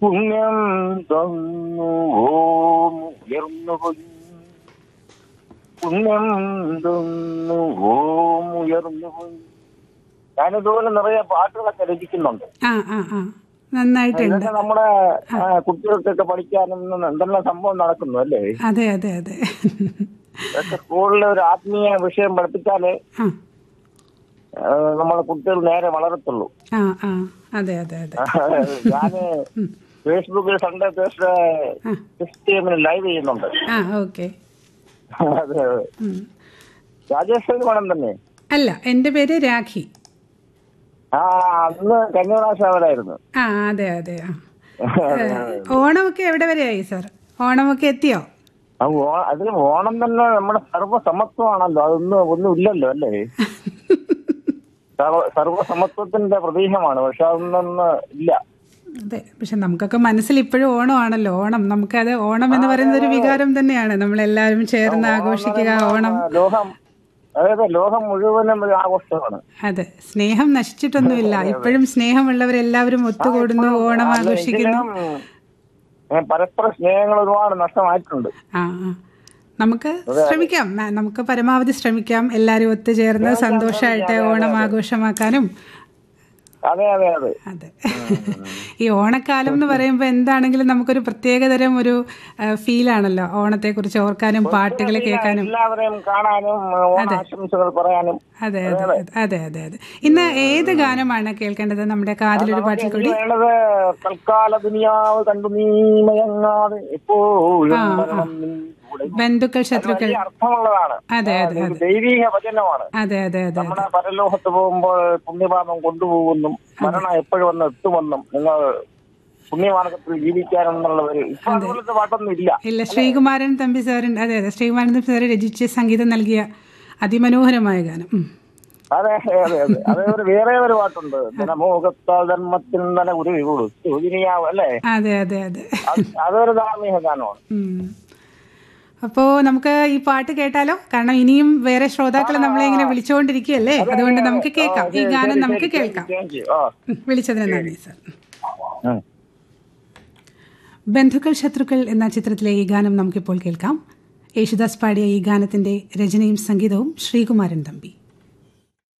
പുണ്യം തന്നു ഓം ഉയർന്നു പോയി പുണ്യം തന്നു ഓം ഉയർന്നു പോയി ഞാനിതുപോലെ നിറയെ പാട്ടുകളൊക്കെ രചിക്കുന്നുണ്ട് ആ ആ ആ നന്നായിട്ടുണ്ട് ഇതൊക്കെ നമ്മുടെ ആ, കുട്ടികൾക്കൊക്കെ പഠിക്കാനും എന്തെല്ലാം സംഭവം നടക്കുന്നു അല്ലേ അതെ അതെ അതെ ഇതൊക്കെ സ്കൂളിലെ ഒരു ആത്മീയ വിഷയം പഠിപ്പിച്ചാലേ ആ ആ, നമ്മളെ കുട്ടികൾ നേരെ വളരത്തുള്ളൂ ആ ആ അതെ അതെ അതെ ഞാന് ഫേസ്ബുക്കിൽ സൺഡേ തേഴ്സ്ഡേ ക്രിസ്ത്യമിന് ലൈവ് ചെയ്യുന്നുണ്ട് ആ ഓക്കെ അത് രാജേഷ് വേണം തന്നെ അല്ല എൻ്റെ പേര് രാഖി ആ അന്ന് കഴിഞ്ഞ പ്രാവശ്യം അവരായിരുന്നു ആ അതെ അതെ ആ ഏ, ഓണമൊക്കെ എവിടെ വരെയായി സാർ ഓണമൊക്കെ എത്തിയോ ആ, ഓ- അതിന് ഓണം തന്നെ നമ്മുടെ സർവ്വസമത്വമാണല്ലോ അതൊന്നും ഒന്നും ഇല്ലല്ലോ അല്ലേ സർവ- സർവ്വസമത്വത്തിന്റെ പ്രതീകമാണ് പക്ഷെ അതൊന്നും ഇല്ല അതെ പക്ഷെ നമുക്കൊക്കെ മനസ്സിൽ ഇപ്പോഴും ഓണമാണല്ലോ ഓണം നമുക്കത് ഓണം എന്ന് പറയുന്നത് ഒരു വികാരം തന്നെയാണ് നമ്മളെല്ലാവരും ചേർന്ന് ആഘോഷിക്കുക ഓണം ആ, ലോകം അതായത് ലോകം മുഴുവനും ഒരു ആഘോഷമാണ് അതെ സ്നേഹം നശിച്ചിട്ടൊന്നുമില്ല ഇപ്പോഴും സ്നേഹമുള്ളവരെല്ലാവരും ഒത്തുകൂടുന്നു ഓണം ആഘോഷിക്കുന്നു എങ്കിലും, ഏ, പരസ്പര സ്നേഹങ്ങൾ ഒരുപാട് നഷ്ടമായിട്ടുണ്ട് ആ ആ. നമുക്ക് ശ്രമിക്കാം ന- നമുക്ക് പരമാവധി ശ്രമിക്കാം എല്ലാവരും ഒത്തുചേർന്ന് സന്തോഷമായിട്ട് ഓണം ആഘോഷമാക്കാനും അതെ അതെ അതെ അതെ ഈ ഓണക്കാലം എന്ന് പറയുമ്പോൾ എന്താണെങ്കിലും നമുക്കൊരു പ്രത്യേകതരം ഒരു ഫീലാണല്ലോ ഓണത്തെക്കുറിച്ച് ഓർക്കാനും പാട്ടുകൾ കേൾക്കാനും എല്ലാവരെയും കാണാനും ഓണാശംസകൾ പറയാനും അതെ അതെ അതെ, അതെ അതെ അതെ ഇന്ന് ഏത് ഗാനമാണ് കേൾക്കേണ്ടത് നമ്മുടെ കാതിലൊരു പാട്ടിൽ കൂടി ഇനി വേണ്ടത് തൽക്കാല ദുനിയാവ് കണ്ടു നീമയങ്ങാതെ എപ്പോഴും വരണം നിൻ കൂടെ. ബന്ധുക്കൾ ശത്രുക്കൾ വലിയ അർത്ഥമുള്ളതാണ് അതെ അതെ ഇത് ദൈവീക വചനമാണ് അതെ അതെ അതെ നമ്മുടെ പരലോകത്ത് പോകുമ്പോൾ പുണ്യപാപം കൊണ്ടുപോകുന്നും മരണം എപ്പോഴും വന്ന് എത്തുമെന്നും നിങ്ങൾ പുണ്യമാർഗത്തിൽ ജീവിക്കാനെന്നുള്ള ഒരു ഇപ്പൊ അതുപോലത്തെ പാട്ടൊന്നും ഇല്ല ഇല്ല ശ്രീകുമാരൻ തമ്പി സാറിൻ അതെ അതെ ശ്രീകുമാരൻ തമ്പി സാറ് രചിച്ച് സംഗീതം നൽകിയ അതിമനോഹരമായ ഗാനം ഉം. അതെ അതെ അതെ അതേ ഒരു വേറെ ഒരു പാട്ടുണ്ട് ജനമോഹത്താൽ ധർമ്മത്തിൽ തന്നെ ഒരു കൊടുത്തു ഇതിനെയാവും അല്ലേ അതെ അതെ അതെ അത് അതൊരു ധാർമ്മിക ഗാനമാണ് ഉം. അപ്പോ നമുക്ക് ഈ പാട്ട് കേട്ടാലോ കാരണം ഇനിയും വേറെ ശ്രോതാക്കൾ നമ്മളെ ഇങ്ങനെ വിളിച്ചുകൊണ്ടിരിക്കുകയല്ലേ അതുകൊണ്ട് നമുക്ക് കേൾക്കാം ഈ ഗാനം നമുക്ക് കേൾക്കാം താങ്ക് യു ആ ഉം, വിളിച്ചതിന് നന്ദി സാർ ഉം. ബന്ധുക്കൾ ശത്രുക്കൾ എന്ന ചിത്രത്തിലെ ഈ ഗാനം നമുക്കിപ്പോൾ കേൾക്കാം യേശുദാസ് പാടിയ ഈ ഗാനത്തിന്റെ രചനയും സംഗീതവും ശ്രീകുമാരൻ തമ്പി